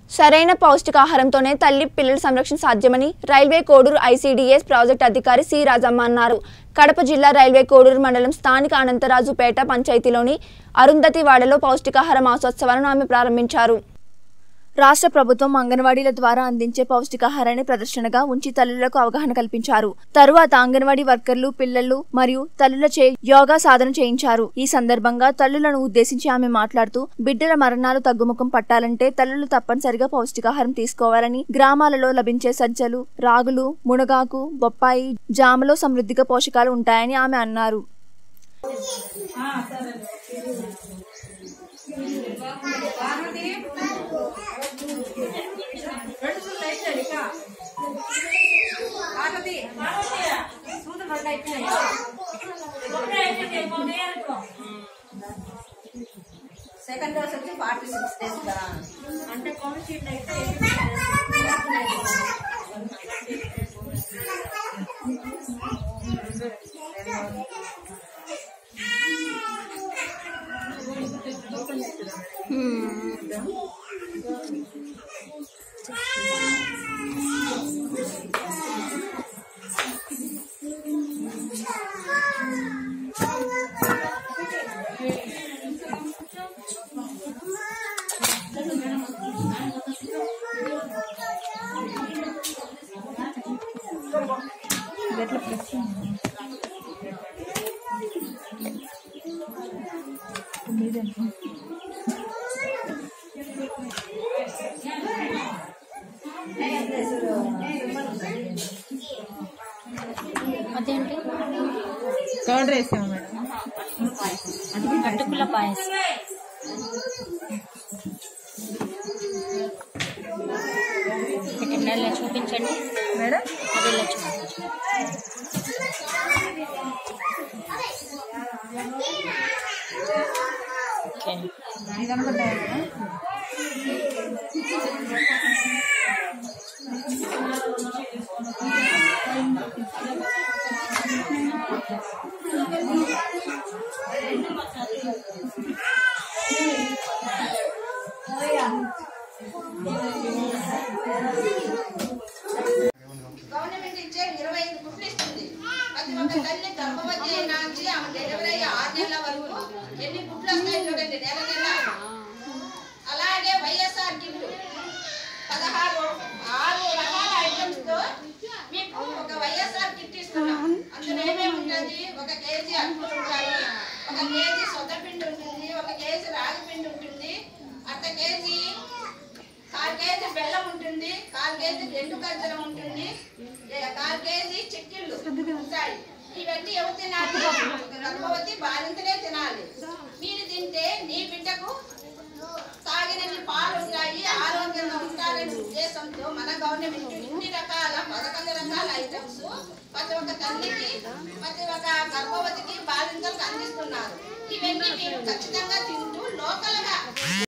సరైన పౌష్టికాహారంతోనే తల్లి పిల్లల సంరక్షణ సాధ్యమని రైల్వే కోడూరు ఐసీడీఎస్ ప్రాజెక్ట్ అధికారి సి రాజమ్మ అన్నారు కడప జిల్లా రైల్వే కోడూరు మండలం స్థానిక అనంతరాజుపేట పంచాయతీలోని అరుంధతి వాడలో పౌష్టికాహార మాసోత్సవాలను ఆమె ప్రారంభించారు రాష్ట్ర ప్రభుత్వం అంగన్వాడీల ద్వారా అందించే పౌష్టికాహారాన్ని ప్రదర్శనగా ఉంచి తల్లులకు అవగాహన కల్పించారు తరువాత అంగన్వాడీ వర్కర్లు పిల్లలు మరియు తల్లులచే యోగా సాధన చేయించారు ఈ సందర్భంగా తల్లులను ఉద్దేశించి ఆమె మాట్లాడుతూ బిడ్డల మరణాలు తగ్గుముఖం పట్టాలంటే తల్లులు తప్పనిసరిగా పౌష్టికాహారం తీసుకోవాలని గ్రామాలలో లభించే సజ్జలు రాగులు మునగాకు బొప్పాయి జామలో సమృద్ధిగా పోషకాలు ఉంటాయని ఆమె అన్నారు సెకండ్ డోస్ వచ్చి ఫార్టీ సిక్స్ డేస్ కదా అంటే కోవిషీల్డ్ అయితే అదేంటి కర్డ్ వేసాము మేడం అటుకుల పాయసం పెట్టండి ఇలా చూపించండి మేడం అది ఇలా చూపించండి ఓకే ఇది అనుకుంటాయా మేడం గవర్నమెంట్ ఇచ్చే ఇరవై ఐదు గుడ్లు ఇస్తుంది ప్రతి ఒక్క తల్లి గర్భవతి నుంచి ఆమె డెలివరీ అయ్యే ఆరు నెలల వరకు ఎన్ని గుడ్లు వస్తాయి చూడండి నెల నెల అలాగే వైఎస్ఆర్ కిట్లు పదహారు ఆరు రకాల ఐటమ్స్ తో మీకు ఒక వైఎస్ఆర్ కిట్ ఇస్తున్నాం అందులో ఏమేమి ఉంటుంది ఒక కేజీ అటుకులు ఉంటాయి ఒక కేజీ సొద్దపిండి ఉంటుంది ఒక కేజీ రాగి పిండి ఉంటుంది అర్ధ కేజీ కాల్ కేజీ బెల్లం ఉంటుంది కాల్ కేజీ ఎండు ఖర్జూరం ఉంటుంది ఏ- కాల్ కేజీ చిక్కిళ్ళు ఉంటాయి ఇవన్నీ ఎవరు తినాలి ఒక గర్భవతి బాలింతలే తినాలి మీరు తింటే నీ బిడ్డకు తాగినన్ని పాలు ఉంటాయి ఆరోగ్యంగా ఉంటారనే ఉద్దేశంతో మన గవర్నమెంట్ ఇన్ని రకాల పదకొండు రకాల ఐటమ్స్ ప్రతి ఒక్క తల్లికి ప్రతి ఒక్క గర్భవతికి బాలింతలకు అందిస్తున్నారు ఇవన్నీ మీరు ఖచ్చితంగా తింటూ లోకల్గా